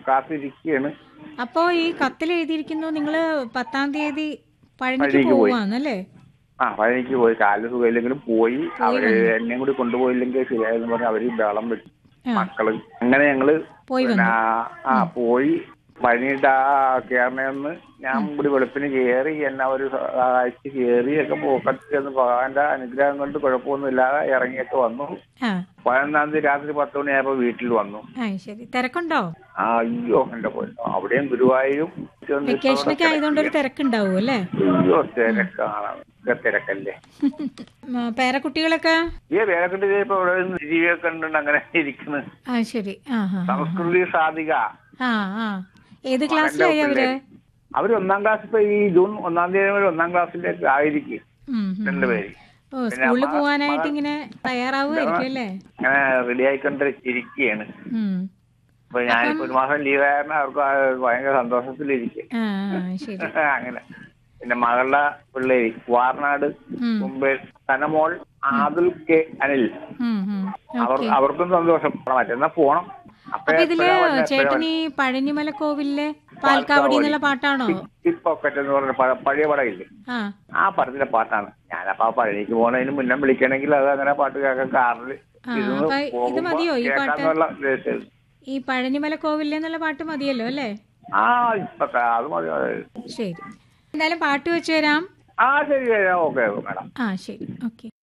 കാത്തിരിക്കുകയാണ് അപ്പോ ഈ കത്തിൽ എഴുതിയിരിക്കുന്നു നിങ്ങള് പത്താം തീയതി പഴനിക്ക് പഴനിക്ക് പോയി. പോവാന്നല്ലേ ആ പഴനിക്ക് പോയി കാലിന് സുഖമില്ലെങ്കിലും പോയി അവര് എന്നെയും കൂടി കൊണ്ടുപോയില്ലെങ്കിൽ ശരിയായെന്ന് പറഞ്ഞ് അവര് ബഹളം വെച്ചു ആ. മക്കള് അങ്ങനെ ഞങ്ങള് പോയി പിന്നെ വന്നു ആ പോയി പഴനിയിട്ട് ആ കയറണമെന്ന് ഞാൻ കൂടി വെളുപ്പിന് കയറി എന്നെ ഒരു സഹായിച്ച് കയറി ഒക്കെ പോക്കറ്റ് എന്ന് ഭഗവാന്റെ അനുഗ്രഹം കൊണ്ട് കുഴപ്പമൊന്നുമില്ലാതെ ഇറങ്ങിയൊക്കെ വന്നു ആ പതിനൊന്നാം തീയതി രാത്രി പത്ത് മണിയായപ്പോ വീട്ടിൽ വന്നു ആ ശരി തിരക്കുണ്ടോ ആ അയ്യോ എന്റെ പോയി അവിടെയും ഗുരുവായൂരും ചെന്ന് വെക്കേഷനൊക്കെ ആയതുകൊണ്ട് ഒരു തിരക്കുണ്ടാവും അല്ലേ അയ്യോ തിരക്കാണ് ഒക്കെ തിരക്കല്ലേ ഉം, പേരക്കുട്ടികളൊക്കെ ഈ വേലക്കെട്ട് ഇപ്പൊ ഇവിടെ നിന്ന് ജീവിയൊക്കെ കണ്ടുകൊണ്ട് അങ്ങനെ ഇരിക്കുന്നു ആ ശരി ആ ആ ആ. സംസ്കൃതി സാധിക ആ ആ ഏത് ക്ലാസ്സിലായി അവര് അവര് ഒന്നാം ക്ലാസ് ഇപ്പൊ ഈ ജൂൺ ഒന്നാം തീയതി വരെ ഒന്നാം ക്ലാസ്സിലേക്ക് ആയിരിക്കും ഉം, ഉം. രണ്ടുപേര് ഓ സ്കൂളിൽ പോവാനായിട്ട് ഇങ്ങനെ തയ്യാറാവുമായിരിക്കും അല്ലേ അങ്ങനെ റെഡി ആയിക്കൊണ്ട് ഇരിക്കുകയാണ് ഉം. അപ്പൊ ഞാനിപ്പോ ഒരു മാസം ലീവ് ആയിരുന്നു അവർക്ക് ആ ഭയങ്കര സന്തോഷത്തിലിരിക്കും ആ ആ, ശരി അങ്ങനെ പിന്നെ മകളുടെ പിള്ളേര് വാർനാട് ഉം. മുമ്പേ സനമോൾ ആദിൽ കെ അനിൽ ഉം, ഉം. അവർ ഓക്കേ. അവർക്കും സന്തോഷം മറ്റന്നാ പോണം അപ്പൊ അപ്പൊ ഇതില് എപ്പോഴാ വന്നെ? എപ്പോഴാ ചേട്ടൻ ഈ പഴനിമല കോവിലിലെ പാൽക്കാവടി എന്നുള്ള പാട്ടാണോ പിക് പോക്കറ്റ് എന്ന് പറഞ്ഞ പഴ- പഴയ പടമില്ലേ ആ ആ പടത്തിലെ പാട്ടാണ് ഞാനപ്പോ ആ പഴനിക്ക് പോകുന്നതിന് മുന്നേ വിളിക്കണമെങ്കിൽ അത് അങ്ങനെ പാട്ട് കേൾക്കാൻ കാറിൽ ആ, ഇരുന്ന് അപ്പൊ ഇത് പോകുമ്പോ മതിയോ ഈ പാട്ട്? കേൾക്കാന്നുള്ള ഉദ്ദേശം ഈ പഴനിമല കോവിലിലെ എന്നുള്ള പാട്ട് മതിയല്ലോ അല്ലേ ആ ഇപ്പൊ ക- അത് മതി അത്. ശരി എന്തായാലും പാട്ട് വെച്ച് തരാം ആ ശരി ശരി ഓക്കെ ഓക്കെ മാഡം ആ ശരി ഓക്കെ